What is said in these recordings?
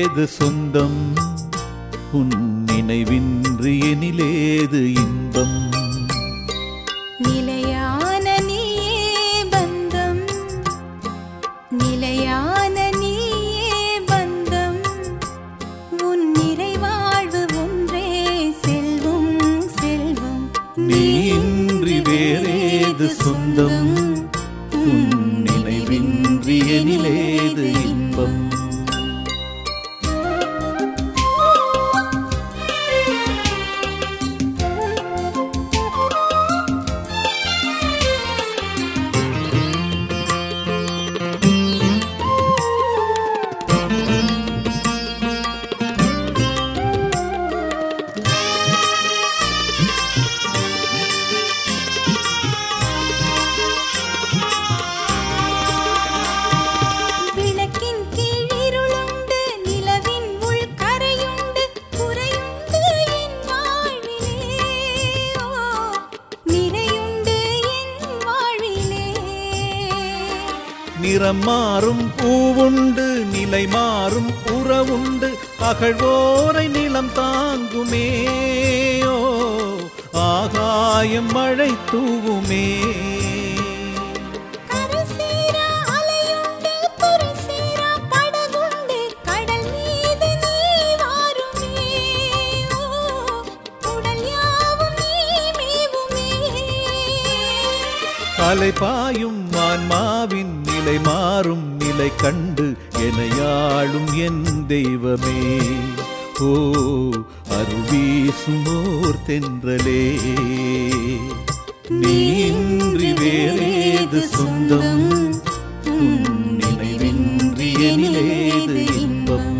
வேறேது சொந்தம் உன் நினைவின்றி எனிலேது இன்பம் நிலையான நீயே பந்தம் நிலையான நீயே பந்தம் உன் நிறைவாழ்வு ஒன்றே செல்வம் செல்வம் நீ இன்றி வேறேது சொந்தம் உன் நினைவின்றி எனிலேது இன்பம் விளக்கின் கீழ் இருளுண்டு நிலவின் உள் கரையுண்டு குறையுண்டு என் வாழ்விலே ஓ நிறையுண்டு என் வாழ்விலே நிறம் மாறும் பூவுண்டு நிலை மாறும் உறவுண்டு அகழ்வோரை நிலம் தாங்குமே ஓ ஆகாயம் மழை தூவுமே கரை சேர அலையுண்டு துறை சேர படகுண்டு கடல் மீது நீ வாருமே ஓ உடல் யாவும் நீ மேவுமே அலை பாயும் மான்மாவின் நிலை மாறும் நிலை கண்டு எனையாளும் என் தெய்வமே ஓ அருள் வீசுமோர் தென்றலே நீ இன்றி வேறேது சொந்தம் உன் நினைவின்றி எனிலேது இன்பம்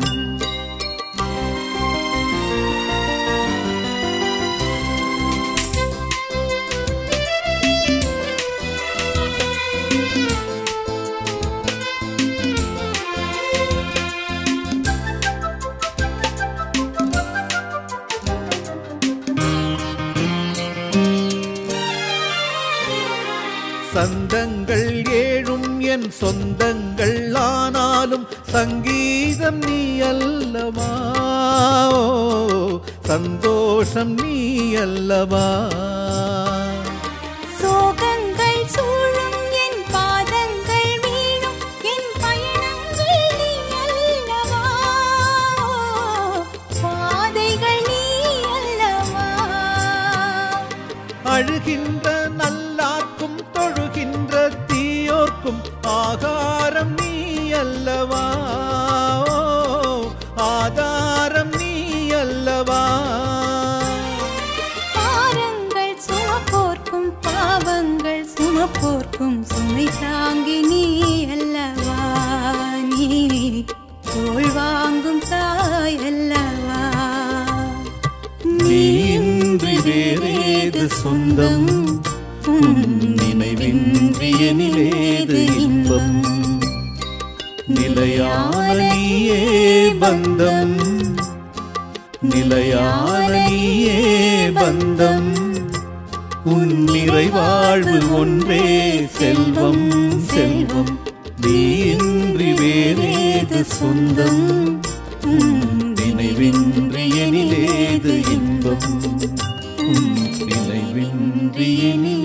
சந்தங்கள் ஏழும் என் சொந்தங்கள் ஆனாலும் சங்கீதம் நீ அல்லவா ஓ, சந்தோஷம் நீ அல்லவா சோகங்கள் சூழும் என் பாதங்கள் வீணும் என் பயணங்கள் நீ அல்லவா பாதைகள் நீ அல்லவா அழுகின்ற நல்லார்க்கும் தொழுகின்ற தீயோர்க்கும் ஆகாரம் நீ அல்லவா ஓ, ஆதாரம் நீ அல்லவா பாரங்கள் சுமப்போர்க்கும் பாவங்கள் சுமப்போர்க்கும் சுமை தாங்கி நீ அல்லவா நீ தோள் வாங்கும் தாய் அல்லவா நீ இன்றி வேறேது சொந்தம் உன் நினைவின்றி எனிலேது இன்பம் நிலையான நீயே பந்தம் நிலையான நீயே பந்தம் உன் நிறைவாழ்வு ஒன்றே செல்வம் செல்வம் நீ இன்றி வேறேது சொந்தம் உன் நினைவின்றி எனிலேது இன்பம் உன் நினைவின்றி எனிலேது